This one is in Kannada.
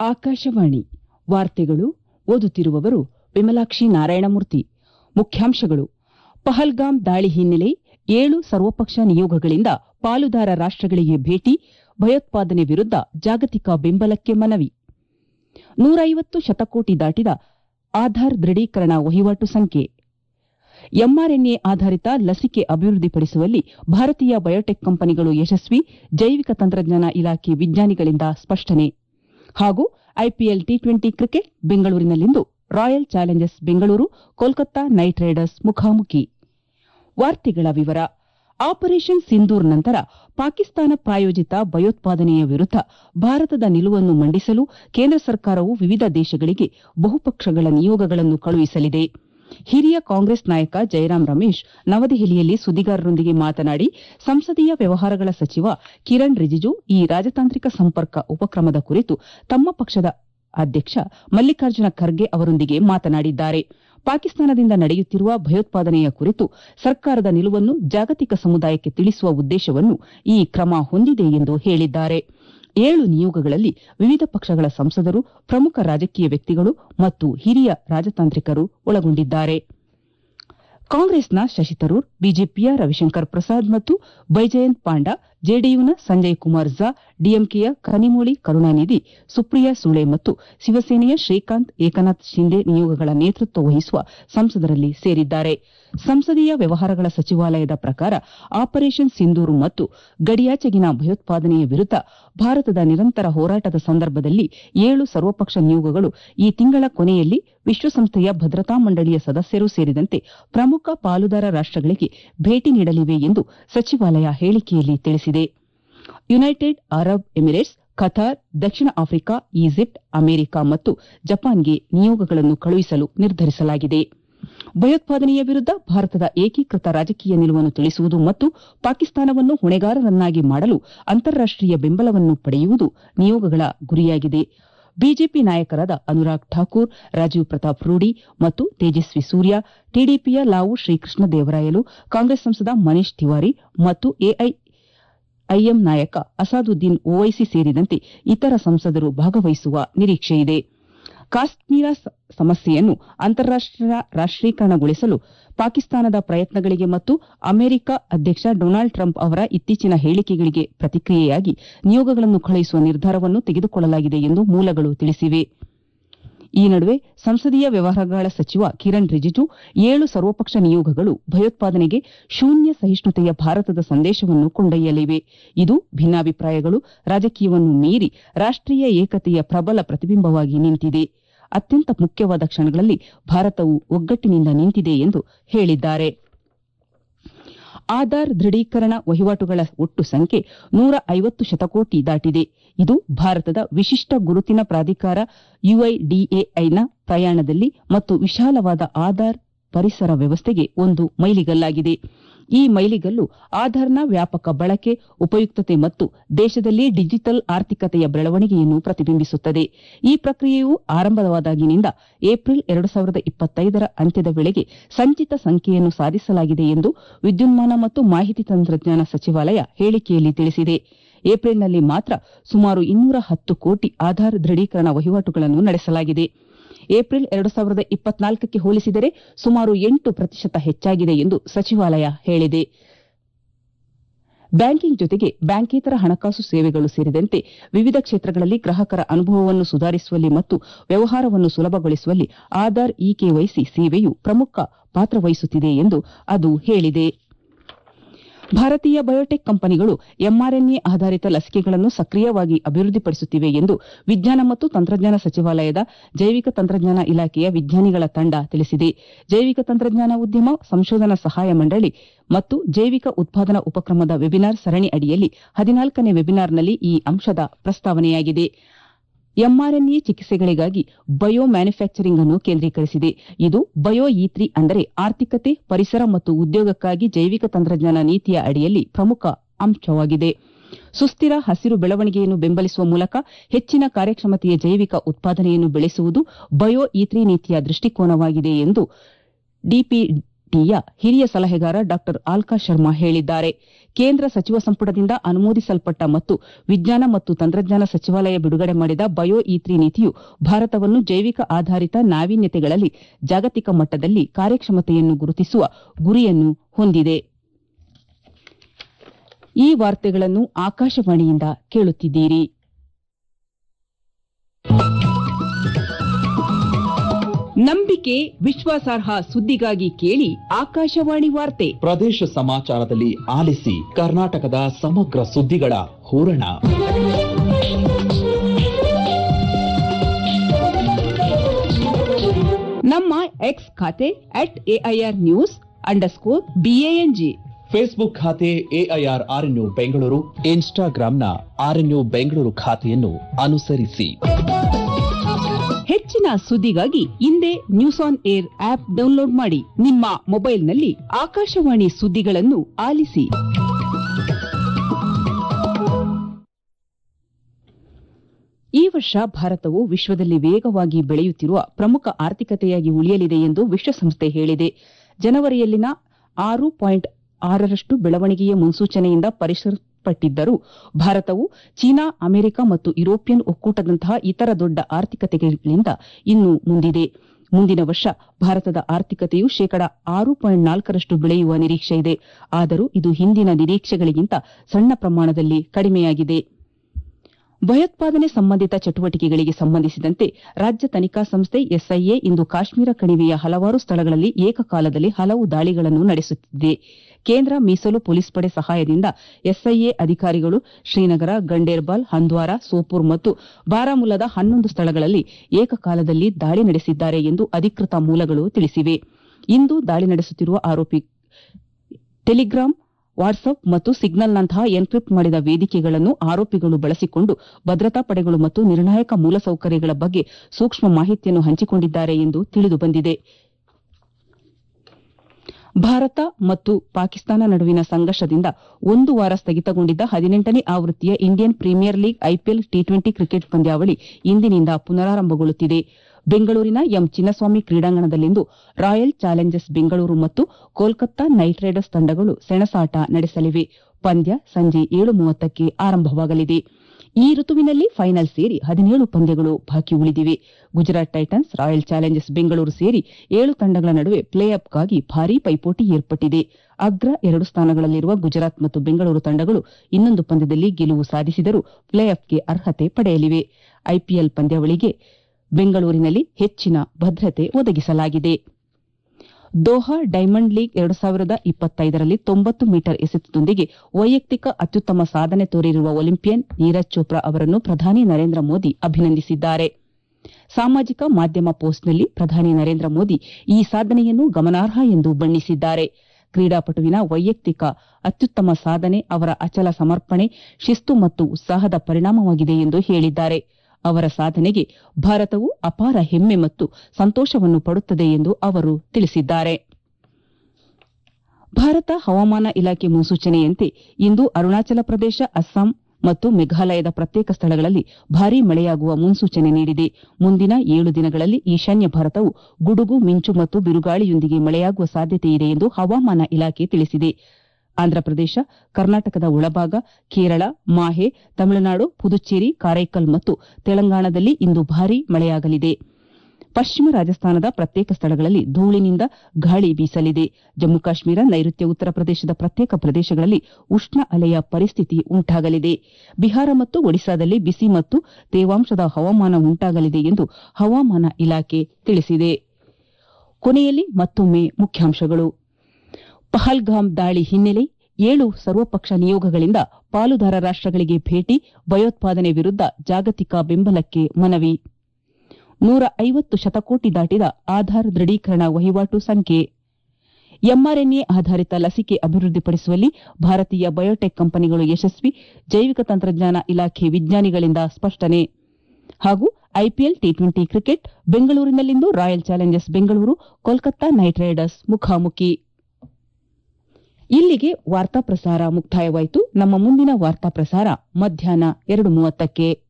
ಆಕಾಶವಾಣಿ ವಾರ್ತೆಗಳು ಓದುತ್ತಿರುವವರು ವಿಮಲಾಕ್ಷಿ ನಾರಾಯಣಮೂರ್ತಿ ಮುಖ್ಯಾಂಶಗಳು ಪಹಲ್ಗಾಮ್ ದಾಳಿ ಹಿನ್ನೆಲೆ ಏಳು ಸರ್ವಪಕ್ಷ ನಿಯೋಗಗಳಿಂದ ಪಾಲುದಾರ ರಾಷ್ಟಗಳಿಗೆ ಭೇಟಿ ಭಯೋತ್ಪಾದನೆ ವಿರುದ್ದ ಜಾಗತಿಕ ಬೆಂಬಲಕ್ಕೆ ಮನವಿ ನೂರೈವತ್ತು ಶತಕೋಟಿ ದಾಟಿದ ಆಧಾರ್ ದೃಢೀಕರಣ ವಹಿವಾಟು ಸಂಖ್ಯೆ ಎಂಆರ್ಎನ್ಎ ಆಧಾರಿತ ಲಸಿಕೆ ಅಭಿವೃದ್ಧಿಪಡಿಸುವಲ್ಲಿ ಭಾರತೀಯ ಬಯೋಟೆಕ್ ಕಂಪನಿಗಳು ಯಶಸ್ವಿ ಜೈವಿಕ ತಂತ್ರಜ್ಞಾನ ಇಲಾಖೆ ವಿಜ್ಞಾನಿಗಳಿಂದ ಸ್ಪಷ್ಟನೆ ಹಾಗೂ ಐಪಿಎಲ್ ಟಿ ಟ್ವೆಂಟಿ ಕ್ರಿಕೆಟ್ ಬೆಂಗಳೂರಿನಲ್ಲಿಂದು Royal Challengers Bengaluru Kolkata Knight Riders ಮುಖಾಮುಖಿ ವಾರ್ತೆಗಳ ವಿವರ ಆಪರೇಷನ್ ಸಿಂಧೂರ್ ನಂತರ ಪಾಕಿಸ್ತಾನ ಪ್ರಾಯೋಜಿತ ಭಯೋತ್ಪಾದನೆಯ ವಿರುದ್ದ ಭಾರತದ ನಿಲುವನ್ನು ಮಂಡಿಸಲು ಕೇಂದ್ರ ಸರ್ಕಾರವು ವಿವಿಧ ದೇಶಗಳಿಗೆ ಬಹುಪಕ್ಷಗಳ ನಿಯೋಗಗಳನ್ನು ಕಳುಹಿಸಲಿದೆ ಹಿರಿಯ ಕಾಂಗ್ರೆಸ್ ನಾಯಕ ಜೈರಾಂ ರಮೇಶ್ ನವದೆಹಲಿಯಲ್ಲಿ ಸುದ್ದಿಗಾರರೊಂದಿಗೆ ಮಾತನಾಡಿ ಸಂಸದೀಯ ವ್ಯವಹಾರಗಳ ಸಚಿವ ಕಿರಣ್ ರಿಜಿಜು ಈ ರಾಜತಾಂತ್ರಿಕ ಸಂಪರ್ಕ ಉಪಕ್ರಮದ ಕುರಿತು ತಮ್ಮ ಪಕ್ಷದ ಅಧ್ಯಕ್ಷ ಮಲ್ಲಿಕಾರ್ಜುನ ಖರ್ಗೆ ಅವರೊಂದಿಗೆ ಮಾತನಾಡಿದ್ದಾರೆ ಪಾಕಿಸ್ತಾನದಿಂದ ನಡೆಯುತ್ತಿರುವ ಭಯೋತ್ಪಾದನೆಯ ಕುರಿತು ಸರ್ಕಾರದ ನಿಲುವನ್ನು ಜಾಗತಿಕ ಸಮುದಾಯಕ್ಕೆ ತಿಳಿಸುವ ಉದ್ದೇಶವನ್ನು ಈ ಕ್ರಮ ಹೊಂದಿದೆ ಎಂದು ಹೇಳಿದ್ದಾರೆ ಏಳು ನಿಯೋಗಗಳಲ್ಲಿ ವಿವಿಧ ಪಕ್ಷಗಳ ಸಂಸದರು ಪ್ರಮುಖ ರಾಜಕೀಯ ವ್ಯಕ್ತಿಗಳು ಮತ್ತು ಹಿರಿಯ ರಾಜತಾಂತ್ರಿಕರು ಒಳಗೊಂಡಿದ್ದಾರೆ ಕಾಂಗ್ರೆಸ್ನ ಶಶಿ ತರೂರ್ ಬಿಜೆಪಿಯ ರವಿಶಂಕರ್ ಪ್ರಸಾದ್ ಮತ್ತು ಬೈಜಯಂತ್ ಪಾಂಡಾ ಜೆಡಿಯುನ ಸಂಜಯ್ ಕುಮಾರ್ ಝಾ ಡಿಎಂಕೆಯ ಕನಿಮೋಳಿ ಕರುಣಾನಿಧಿ ಸುಪ್ರಿಯಾ ಸುಳೆ ಮತ್ತು ಶಿವಸೇನೆಯ ಶ್ರೀಕಾಂತ್ ಏಕನಾಥ್ ಶಿಂದೆ ನಿಯೋಗಗಳ ನೇತೃತ್ವ ವಹಿಸುವ ಸಂಸದರಲ್ಲಿ ಸೇರಿದ್ದಾರೆ ಸಂಸದೀಯ ವ್ಯವಹಾರಗಳ ಸಚಿವಾಲಯದ ಪ್ರಕಾರ ಆಪರೇಷನ್ ಸಿಂಧೂರು ಮತ್ತು ಗಡಿಯಾಚೆಗಿನ ಭಯೋತ್ಪಾದನೆಯ ವಿರುದ್ದ ಭಾರತದ ನಿರಂತರ ಹೋರಾಟದ ಸಂದರ್ಭದಲ್ಲಿ ಏಳು ಸರ್ವಪಕ್ಷ ನಿಯೋಗಗಳು ಈ ತಿಂಗಳ ಕೊನೆಯಲ್ಲಿ ವಿಶ್ವಸಂಸ್ಥೆಯ ಭದ್ರತಾ ಮಂಡಳಿಯ ಸದಸ್ಯರು ಸೇರಿದಂತೆ ಪ್ರಮುಖ ಪಾಲುದಾರ ರಾಷ್ಟಗಳಿಗೆ ಭೇಟಿ ನೀಡಲಿವೆ ಎಂದು ಸಚಿವಾಲಯ ಹೇಳಿಕೆಯಲ್ಲಿ ತಿಳಿಸಿದೆ ಯುನೈಟೆಡ್ ಅರಬ್ ಎಮಿರೇಟ್ಸ್ ಖತಾರ್ ದಕ್ಷಿಣ ಆಫ್ರಿಕಾ ಈಜಿಪ್ಟ್ ಅಮೆರಿಕ ಮತ್ತು ಜಪಾನ್ಗೆ ನಿಯೋಗಗಳನ್ನು ಕಳುಹಿಸಲು ನಿರ್ಧರಿಸಲಾಗಿದೆ ಭಯೋತ್ಪಾದನೆಯ ವಿರುದ್ದ ಭಾರತದ ಏಕೀಕೃತ ರಾಜಕೀಯ ನಿಲುವನ್ನು ತಿಳಿಸುವುದು ಮತ್ತು ಪಾಕಿಸ್ತಾನವನ್ನು ಹೊಣೆಗಾರರನ್ನಾಗಿ ಮಾಡಲು ಅಂತಾರಾಷ್ಟೀಯ ಬೆಂಬಲವನ್ನು ಪಡೆಯುವುದು ನಿಯೋಗಗಳ ಗುರಿಯಾಗಿದೆ ಬಿಜೆಪಿ ನಾಯಕರಾದ ಅನುರಾಗ್ ಠಾಕೂರ್ ರಾಜೀವ್ ಪ್ರತಾಪ್ ರೂಡಿ ಮತ್ತು ತೇಜಸ್ವಿ ಸೂರ್ಯ ಟಿಡಿಪಿಯ ಲಾವು ಶ್ರೀಕೃಷ್ಣ ದೇವರಾಯಲು ಕಾಂಗ್ರೆಸ್ ಸಂಸದ ಮನೀಶ್ ತಿವಾರಿ ಮತ್ತು ಎಐಎಂ ನಾಯಕ ಅಸಾದುದ್ದೀನ್ ಓವೈಸಿ ಸೇರಿದಂತೆ ಇತರ ಸಂಸದರು ಭಾಗವಹಿಸುವ ನಿರೀಕ್ಷೆಯಿದೆ ಕಾಶ್ಮೀರ ಸಮಸ್ಯೆಯನ್ನು ಅಂತಾರಾಷ್ಟ ರಾಷ್ಟೀಕರಣಗೊಳಿಸಲು ಪಾಕಿಸ್ತಾನದ ಪ್ರಯತ್ನಗಳಿಗೆ ಮತ್ತು ಅಮೆರಿಕ ಅಧ್ಯಕ್ಷ ಡೊನಾಲ್ಡ್ ಟ್ರಂಪ್ ಅವರ ಇತ್ತೀಚಿನ ಹೇಳಿಕೆಗಳಿಗೆ ಪ್ರತಿಕ್ರಿಯೆಯಾಗಿ ನಿಯೋಗಗಳನ್ನು ಕಳುಹಿಸುವ ನಿರ್ಧಾರವನ್ನು ತೆಗೆದುಕೊಳ್ಳಲಾಗಿದೆ ಎಂದು ಮೂಲಗಳು ತಿಳಿಸಿವೆ ಈ ನಡುವೆ ಸಂಸದೀಯ ವ್ಯವಹಾರಗಳ ಸಚಿವ ಕಿರಣ್ ರಿಜಿಜು ಏಳು ಸರ್ವಪಕ್ಷ ನಿಯೋಗಗಳು ಭಯೋತ್ಪಾದನೆಗೆ ಶೂನ್ಯ ಸಹಿಷ್ಣುತೆಯ ಭಾರತದ ಸಂದೇಶವನ್ನು ಕೊಂಡೊಯ್ಯಲಿವೆ ಇದು ಭಿನ್ನಾಭಿಪ್ರಾಯಗಳು ರಾಜಕೀಯವನ್ನು ಮೀರಿ ರಾಷ್ಟೀಯ ಏಕತೆಯ ಪ್ರಬಲ ಪ್ರತಿಬಿಂಬವಾಗಿ ನಿಂತಿದೆ ಅತ್ಯಂತ ಮುಖ್ಯವಾದ ಕ್ಷಣಗಳಲ್ಲಿ ಭಾರತವು ಒಗ್ಗಟ್ಟಿನಿಂದ ನಿಂತಿದೆ ಎಂದು ಹೇಳಿದ್ದಾರೆ ಆಧಾರ್ ದೃಢೀಕರಣ ವಹಿವಾಟುಗಳ ಒಟ್ಟು ಸಂಖ್ಯೆ ನೂರ ಐವತ್ತು ಶತಕೋಟಿ ದಾಟಿದೆ ಇದು ಭಾರತದ ವಿಶಿಷ್ಟ ಗುರುತಿನ ಪ್ರಾಧಿಕಾರ ಯುಐಡಿಎಐನ ಪ್ರಯಾಣದಲ್ಲಿ ಮತ್ತು ವಿಶಾಲವಾದ ಆಧಾರ್ ಪರಿಸರ ವ್ಯವಸ್ಥೆಗೆ ಒಂದು ಮೈಲಿಗಲ್ಲಾಗಿದೆ ಈ ಮೈಲಿಗಲ್ಲು ಆಧಾರ್ನ ವ್ಯಾಪಕ ಬಳಕೆ ಉಪಯುಕ್ತತೆ ಮತ್ತು ದೇಶದಲ್ಲಿ ಡಿಜಿಟಲ್ ಆರ್ಥಿಕತೆಯ ಬೆಳವಣಿಗೆಯನ್ನು ಪ್ರತಿಬಿಂಬಿಸುತ್ತದೆ ಈ ಪ್ರಕ್ರಿಯೆಯು ಆರಂಭವಾದಾಗಿನಿಂದ ಏಪ್ರಿಲ್ ಎರಡು ಸಾವಿರದ ಇಪ್ಪತ್ತೈದರ ಅಂತ್ಯದ ವೇಳೆಗೆ ಸಂಚಿತ ಸಂಖ್ಯೆಯನ್ನು ಸಾಧಿಸಲಾಗಿದೆ ಎಂದು ವಿದ್ಯುನ್ಮಾನ ಮತ್ತು ಮಾಹಿತಿ ತಂತ್ರಜ್ಞಾನ ಸಚಿವಾಲಯ ಹೇಳಿಕೆಯಲ್ಲಿ ತಿಳಿಸಿದೆ ಏಪ್ರಿಲ್ನಲ್ಲಿ ಮಾತ್ರ ಸುಮಾರು ಇನ್ನೂರ ಹತ್ತು ಕೋಟಿ ಆಧಾರ್ ದೃಢೀಕರಣ ವಹಿವಾಟುಗಳನ್ನು ನಡೆಸಲಾಗಿದೆ ಏಪ್ರಿಲ್ ಎರಡು ಸಾವಿರದ ಇಪ್ಪತ್ನಾಲ್ಕಕ್ಕೆ ಹೋಲಿಸಿದರೆ ಸುಮಾರು ಎಂಟು ಪ್ರತಿಶತ ಹೆಚ್ಚಾಗಿದೆ ಎಂದು ಸಚಿವಾಲಯ ಹೇಳಿದೆ ಬ್ಯಾಂಕಿಂಗ್ ಜೊತೆಗೆ ಬ್ಯಾಂಕೇತರ ಹಣಕಾಸು ಸೇವೆಗಳು ಸೇರಿದಂತೆ ವಿವಿಧ ಕ್ಷೇತ್ರಗಳಲ್ಲಿ ಗ್ರಾಹಕರ ಅನುಭವವನ್ನು ಸುಧಾರಿಸುವಲ್ಲಿ ಮತ್ತು ವ್ಯವಹಾರವನ್ನು ಸುಲಭಗೊಳಿಸುವಲ್ಲಿ ಆಧಾರ್ ಇ ಕೆವೈಸಿ ಸೇವೆಯು ಪ್ರಮುಖ ಪಾತ್ರ ವಹಿಸುತ್ತಿದೆ ಎಂದು ಅದು ಹೇಳಿದೆ ಭಾರತೀಯ ಬಯೋಟೆಕ್ ಕಂಪನಿಗಳು ಎಂಆರ್ಎನ್ಎ ಆಧಾರಿತ ಲಸಿಕೆಗಳನ್ನು ಸಕ್ರಿಯವಾಗಿ ಅಭಿವೃದ್ಧಿಪಡಿಸುತ್ತಿವೆ ಎಂದು ವಿಜ್ಞಾನ ಮತ್ತು ತಂತ್ರಜ್ಞಾನ ಸಚಿವಾಲಯದ ಜೈವಿಕ ತಂತ್ರಜ್ಞಾನ ಇಲಾಖೆಯ ವಿಜ್ಞಾನಿಗಳ ತಂಡ ತಿಳಿಸಿದೆ ಜೈವಿಕ ತಂತ್ರಜ್ಞಾನ ಉದ್ಯಮ ಸಂಶೋಧನಾ ಸಹಾಯ ಮಂಡಳಿ ಮತ್ತು ಜೈವಿಕ ಉತ್ಪಾದನಾ ಉಪಕ್ರಮದ ವೆಬಿನಾರ್ ಸರಣಿ ಅಡಿಯಲ್ಲಿ ಹದಿನಾಲ್ಕನೇ ವೆಬಿನಾರ್ನಲ್ಲಿ ಈ ಅಂಶದ ಪ್ರಸ್ತಾವನೆಯಾಗಿದೆ ಎಂಆರ್ಎನ್ಎ ಚಿಕಿತ್ಸೆಗಳಿಗಾಗಿ ಬಯೋ ಮ್ಯಾನುಫ್ಯಾಕ್ಚರಿಂಗ್ ಅನ್ನು ಕೇಂದ್ರೀಕರಿಸಿದೆ ಇದು ಬಯೋ ಇ ತ್ರಿ ಅಂದರೆ ಆರ್ಥಿಕತೆ ಪರಿಸರ ಮತ್ತು ಉದ್ಯೋಗಕ್ಕಾಗಿ ಜೈವಿಕ ತಂತ್ರಜ್ಞಾನ ನೀತಿಯ ಅಡಿಯಲ್ಲಿ ಪ್ರಮುಖ ಅಂಶವಾಗಿದೆ ಸುಸ್ಥಿರ ಹಸಿರು ಬೆಳವಣಿಗೆಯನ್ನು ಬೆಂಬಲಿಸುವ ಮೂಲಕ ಹೆಚ್ಚಿನ ಕಾರ್ಯಕ್ಷಮತೆಯ ಜೈವಿಕ ಉತ್ಪಾದನೆಯನ್ನು ಬೆಳೆಸುವುದು ಬಯೋ ಇ ತ್ರಿ ನೀತಿಯ ದೃಷ್ಟಿಕೋನವಾಗಿದೆ ಎಂದು ಟಿಯ ಹಿರಿಯ ಸಲಹೆಗಾರ ಡಾ ಆಲ್ಕಾ ಶರ್ಮಾ ಹೇಳಿದ್ದಾರೆ ಕೇಂದ್ರ ಸಚಿವ ಸಂಪುಟದಿಂದ ಅನುಮೋದಿಸಲ್ಪಟ್ಟ ಮತ್ತು ವಿಜ್ಞಾನ ಮತ್ತು ತಂತ್ರಜ್ಞಾನ ಸಚಿವಾಲಯ ಬಿಡುಗಡೆ ಮಾಡಿದ ಬಯೋ ಇ ತ್ರಿ ನೀತಿಯು ಭಾರತವನ್ನು ಜೈವಿಕ ಆಧಾರಿತ ನಾವೀನ್ಯತೆಗಳಲ್ಲಿ ಜಾಗತಿಕ ಮಟ್ಟದಲ್ಲಿ ಕಾರ್ಯಕ್ಷಮತೆಯನ್ನು ಗುರುತಿಸುವ ಗುರಿಯನ್ನು ಹೊಂದಿದೆ ಈ ವಾರ್ತೆಗಳನ್ನು ಆಕಾಶವಾಣಿಯಿಂದ ಕೇಳುತ್ತಿದ್ದೀರಿ ನಂಬಿಕೆ ವಿಶ್ವಾಸಾರ್ಹ ಸುದ್ದಿಗಾಗಿ ಕೇಳಿ ಆಕಾಶವಾಣಿ ವಾರ್ತೆ ಪ್ರದೇಶ ಸಮಾಚಾರದಲ್ಲಿ ಆಲಿಸಿ ಕರ್ನಾಟಕದ ಸಮಗ್ರ ಸುದ್ದಿಗಳ ಹೂರಣ ನಮ್ಮ ಎಕ್ಸ್ ಖಾತೆ at A I R news underscore B A N G Facebook ಖಾತೆ ಎಐಆರ್ ಆರ್ಎನ್ಯು ಬೆಂಗಳೂರು ಇನ್ಸ್ಟಾಗ್ರಾಂನ ಆರ್ಎನ್ಯು ಬೆಂಗಳೂರು ಖಾತೆಯನ್ನು ಅನುಸರಿಸಿ ಹೆಚ್ಚಿನ ಸುದ್ದಿಗಾಗಿ ಹಿಂದೆ news on air app download ಮಾಡಿ ನಿಮ್ಮ ಮೊಬೈಲ್ನಲ್ಲಿ ಆಕಾಶವಾಣಿ ಸುದ್ದಿಗಳನ್ನು ಆಲಿಸಿ ಈ ವರ್ಷ ಭಾರತವು ವಿಶ್ವದಲ್ಲಿ ವೇಗವಾಗಿ ಬೆಳೆಯುತ್ತಿರುವ ಪ್ರಮುಖ ಆರ್ಥಿಕತೆಯಾಗಿ ಉಳಿಯಲಿದೆ ಎಂದು ವಿಶ್ವಸಂಸ್ಥೆ ಹೇಳಿದೆ ಜನವರಿಯಲ್ಲಿನ ಆರು ಪಾಯಿಂಟ್ ಆರರಷ್ಟು ಬೆಳವಣಿಗೆಯ ಮುನ್ಸೂಚನೆಯಿಂದ ಪರಿಸರಪಟ್ಟಿದ್ದರೂ ಭಾರತವು ಚೀನಾ ಅಮೆರಿಕ ಮತ್ತು ಯುರೋಪಿಯನ್ ಒಕ್ಕೂಟದಂತಹ ಇತರ ದೊಡ್ಡ ಆರ್ಥಿಕತೆಗಳಿಂದ ಇನ್ನೂ ಮುಂದಿದೆ ಮುಂದಿನ ವರ್ಷ ಭಾರತದ ಆರ್ಥಿಕತೆಯು ಶೇಕಡ ಆರು ಪಾಯಿಂಟ್ ನಾಲ್ಕರಷ್ಟು ಬೆಳೆಯುವ ನಿರೀಕ್ಷೆಯಿದೆ ಆದರೂ ಇದು ಹಿಂದಿನ ನಿರೀಕ್ಷೆಗಳಿಗಿಂತ ಸಣ್ಣ ಪ್ರಮಾಣದಲ್ಲಿ ಕಡಿಮೆಯಾಗಿದೆ ಭಯೋತ್ಪಾದನೆ ಸಂಬಂಧಿತ ಚಟುವಟಿಕೆಗಳಿಗೆ ಸಂಬಂಧಿಸಿದಂತೆ ರಾಜ್ಯ ತನಿಖಾ ಸಂಸ್ಥೆ ಎಸ್ಐಎ ಇಂದು ಕಾಶ್ಮೀರ ಕಣಿವೆಯ ಹಲವಾರು ಸ್ಥಳಗಳಲ್ಲಿ ಏಕಕಾಲದಲ್ಲಿ ಹಲವು ದಾಳಿಗಳನ್ನು ನಡೆಸುತ್ತಿದೆ ಕೇಂದ್ರ ಮೀಸಲು ಪೊಲೀಸ್ ಪಡೆ ಸಹಾಯದಿಂದ ಎಸ್ಐಎ ಅಧಿಕಾರಿಗಳು ಶ್ರೀನಗರ ಗಂಡೇರ್ಬಾಲ್ ಹಂದ್ವಾರ ಸೋಪುರ್ ಮತ್ತು ಬಾರಾಮುಲ್ಲಾದ ಹನ್ನೊಂದು ಸ್ಥಳಗಳಲ್ಲಿ ಏಕಕಾಲದಲ್ಲಿ ದಾಳಿ ನಡೆಸಿದ್ದಾರೆ ಎಂದು ಅಧಿಕೃತ ಮೂಲಗಳು ತಿಳಿಸಿವೆ ಇಂದು ದಾಳಿ ನಡೆಸುತ್ತಿರುವ ಆರೋಪಿ ಟೆಲಿಗ್ರಾಂ ವಾಟ್ಸ್ಆಪ್ ಮತ್ತು ಸಿಗ್ನಲ್ನಂತಹ ಎನ್ಕ್ರಿಪ್ಟ್ ಮಾಡಿದ ವೇದಿಕೆಗಳನ್ನು ಆರೋಪಿಗಳು ಬಳಸಿಕೊಂಡು ಭದ್ರತಾ ಪಡೆಗಳು ಮತ್ತು ನಿರ್ಣಾಯಕ ಮೂಲಸೌಕರ್ಯಗಳ ಬಗ್ಗೆ ಸೂಕ್ಷ್ಮ ಮಾಹಿತಿಯನ್ನು ಹಂಚಿಕೊಂಡಿದ್ದಾರೆ ಎಂದು ತಿಳಿದುಬಂದಿದೆ ಭಾರತ ಮತ್ತು ಪಾಕಿಸ್ತಾನ ನಡುವಿನ ಸಂಘರ್ಷದಿಂದ ಒಂದು ವಾರ ಸ್ಥಗಿತಗೊಂಡಿದ್ದ ಹದಿನೆಂಟನೇ ಆವೃತ್ತಿಯ Indian Premier League IPL T twenty cricket ಪಂದ್ಯಾವಳಿ ಇಂದಿನಿಂದ ಪುನರಾರಂಭಗೊಳ್ಳುತ್ತಿದೆ ಬೆಂಗಳೂರಿನ ಎಂ ಚಿನ್ನಸ್ವಾಮಿ ಕ್ರೀಡಾಂಗಣದಲ್ಲಿಂದು ರಾಯಲ್ ಚಾಲೆಂಜರ್ಸ್ ಬೆಂಗಳೂರು ಮತ್ತು ಕೋಲ್ಕತ್ತಾ ನೈಟ್ ರೈಡರ್ಸ್ ತಂಡಗಳು ಸೆಣಸಾಟ ನಡೆಸಲಿವೆ ಪಂದ್ಯ ಸಂಜೆ ಏಳು ಮೂವತ್ತಕ್ಕೆ ಆರಂಭವಾಗಲಿದೆ ಈ ಋತುವಿನಲ್ಲಿ ಫೈನಲ್ ಸೇರಿ ಹದಿನೇಳು ಪಂದ್ಯಗಳು ಬಾಕಿ ಉಳಿದಿವೆ Gujarat Titans Royal Challengers Bengaluru ಸೇರಿ ಏಳು ತಂಡಗಳ ನಡುವೆ ಪ್ಲೇ ಆಫ್ಗಾಗಿ ಭಾರೀ ಪೈಪೋಟಿ ಏರ್ಪಟ್ಟಿದೆ ಅಗ್ರ ಎರಡು ಸ್ಥಾನಗಳಲ್ಲಿರುವ ಗುಜರಾತ್ ಮತ್ತು ಬೆಂಗಳೂರು ತಂಡಗಳು ಇನ್ನೊಂದು ಪಂದ್ಯದಲ್ಲಿ ಗೆಲುವು ಸಾಧಿಸಿದರೂ ಪ್ಲೇ ಆಫ್ಗೆ ಅರ್ಹತೆ ಪಡೆಯಲಿವೆ ಐಪಿಎಲ್ ಪಂದ್ಯಾವಳಿಗೆ ಬೆಂಗಳೂರಿನಲ್ಲಿ ಹೆಚ್ಚಿನ ಭದ್ರತೆ ಒದಗಿಸಲಾಗಿದೆ ದೋಹಾ ಡೈಮಂಡ್ ಲೀಗ್ ಎರಡು ಸಾವಿರದ ಇಪ್ಪತ್ತೈದರಲ್ಲಿ ತೊಂಬತ್ತು ಮೀಟರ್ ಎಸೆತದೊಂದಿಗೆ ವೈಯಕ್ತಿಕ ಅತ್ಯುತ್ತಮ ಸಾಧನೆ ತೋರಿರುವ ಒಲಿಂಪಿಯನ್ ನೀರಜ್ ಚೋಪ್ರಾ ಅವರನ್ನು ಪ್ರಧಾನಿ ನರೇಂದ್ರ ಮೋದಿ ಅಭಿನಂದಿಸಿದ್ದಾರೆ ಸಾಮಾಜಿಕ ಮಾಧ್ಯಮ ಪೋಸ್ಟ್ನಲ್ಲಿ ಪ್ರಧಾನಿ ನರೇಂದ್ರ ಮೋದಿ ಈ ಸಾಧನೆಯನ್ನು ಗಮನಾರ್ಹ ಎಂದು ಬಣ್ಣಿಸಿದ್ದಾರೆ ಕ್ರೀಡಾಪಟುವಿನ ವೈಯಕ್ತಿಕ ಅತ್ಯುತ್ತಮ ಸಾಧನೆ ಅವರ ಅಚಲ ಸಮರ್ಪಣೆ ಶಿಸ್ತು ಮತ್ತು ಉತ್ಸಾಹದ ಪರಿಣಾಮವಾಗಿದೆ ಎಂದು ಹೇಳಿದ್ದಾರೆ ಅವರ ಸಾಧನೆಗೆ ಭಾರತವು ಅಪಾರ ಹೆಮ್ಮೆ ಮತ್ತು ಸಂತೋಷವನ್ನು ಪಡುತ್ತದೆ ಎಂದು ಅವರು ತಿಳಿಸಿದ್ದಾರೆ ಭಾರತ ಹವಾಮಾನ ಇಲಾಖೆ ಮುನ್ಸೂಚನೆಯಂತೆ ಇಂದು ಅರುಣಾಚಲ ಪ್ರದೇಶ ಅಸ್ಸಾಂ ಮತ್ತು ಮೇಘಾಲಯದ ಪ್ರತ್ಯೇಕ ಸ್ಥಳಗಳಲ್ಲಿ ಭಾರೀ ಮಳೆಯಾಗುವ ಮುನ್ಸೂಚನೆ ನೀಡಿದೆ ಮುಂದಿನ ಏಳು ದಿನಗಳಲ್ಲಿ ಈಶಾನ್ಯ ಭಾರತವು ಗುಡುಗು ಮಿಂಚು ಮತ್ತು ಬಿರುಗಾಳಿಯೊಂದಿಗೆ ಮಳೆಯಾಗುವ ಸಾಧ್ಯತೆಯಿದೆ ಎಂದು ಹವಾಮಾನ ಇಲಾಖೆ ತಿಳಿಸಿದೆ ಆಂಧ್ರಪ್ರದೇಶ ಕರ್ನಾಟಕದ ಒಳಭಾಗ ಕೇರಳ ಮಾಹೆ ತಮಿಳುನಾಡು ಪುದುಚೇರಿ ಕಾರೈಕಲ್ ಮತ್ತು ತೆಲಂಗಾಣದಲ್ಲಿ ಇಂದು ಭಾರೀ ಮಳೆಯಾಗಲಿದೆ ಪಶ್ಚಿಮ ರಾಜಸ್ಥಾನದ ಪ್ರತ್ಯೇಕ ಸ್ಥಳಗಳಲ್ಲಿ ಧೂಳಿನಿಂದ ಗಾಳಿ ಬೀಸಲಿದೆ ಜಮ್ಮು ಕಾಶ್ಮೀರ ನೈಋತ್ಯ ಉತ್ತರ ಪ್ರದೇಶದ ಪ್ರತ್ಯೇಕ ಪ್ರದೇಶಗಳಲ್ಲಿ ಉಷ್ಣ ಅಲೆಯ ಪರಿಸ್ಥಿತಿ ಉಂಟಾಗಲಿದೆ ಬಿಹಾರ ಮತ್ತು ಒಡಿಶಾದಲ್ಲಿ ಬಿಸಿ ಮತ್ತು ತೇವಾಂಶದ ಹವಾಮಾನ ಉಂಟಾಗಲಿದೆ ಎಂದು ಹವಾಮಾನ ಇಲಾಖೆ ತಿಳಿಸಿದೆ ಕೊನೆಯಲ್ಲಿ ಮತ್ತೊಮ್ಮೆ ಮುಖ್ಯಾಂಶಗಳು ಪಹಲ್ಗಾಮ್ ದಾಳಿ ಹಿನ್ನೆಲೆ ಏಳು ಸರ್ವಪಕ್ಷ ನಿಯೋಗಗಳಿಂದ ಪಾಲುದಾರ ರಾಷ್ಟಗಳಿಗೆ ಭೇಟಿ ಭಯೋತ್ಪಾದನೆ ವಿರುದ್ಧ ಜಾಗತಿಕ ಬೆಂಬಲಕ್ಕೆ ಮನವಿ ನೂರ ಐವತ್ತು ಶತಕೋಟಿ ದಾಟಿದ ಆಧಾರ್ ದೃಢೀಕರಣ ವಹಿವಾಟು ಸಂಖ್ಯೆ ಎಂಆರ್ಎನ್ಎ ಆಧಾರಿತ ಲಸಿಕೆ ಅಭಿವೃದ್ಧಿಪಡಿಸುವಲ್ಲಿ ಭಾರತೀಯ ಬಯೋಟೆಕ್ ಕಂಪನಿಗಳು ಯಶಸ್ವಿ ಜೈವಿಕ ತಂತ್ರಜ್ಞಾನ ಇಲಾಖೆ ವಿಜ್ಞಾನಿಗಳಿಂದ ಸ್ಪಷ್ಟನೆ ಹಾಗೂ ಐಪಿಎಲ್ ಟಿ ಟ್ವೆಂಟಿ ಕ್ರಿಕೆಟ್ ಬೆಂಗಳೂರಿನಲ್ಲಿಂದು Royal Challengers Bengaluru Kolkata Knight Riders ಮುಖಾಮುಖಿ ಇಲ್ಲಿಗೆ ವಾರ್ತಾ ಪ್ರಸಾರ ಮುಕ್ತಾಯವಾಯಿತು ನಮ್ಮ ಮುಂದಿನ ವಾರ್ತಾ ಪ್ರಸಾರ ಮಧ್ಯಾಹ್ನ ಎರಡು ಮೂವತ್ತಕ್ಕೆ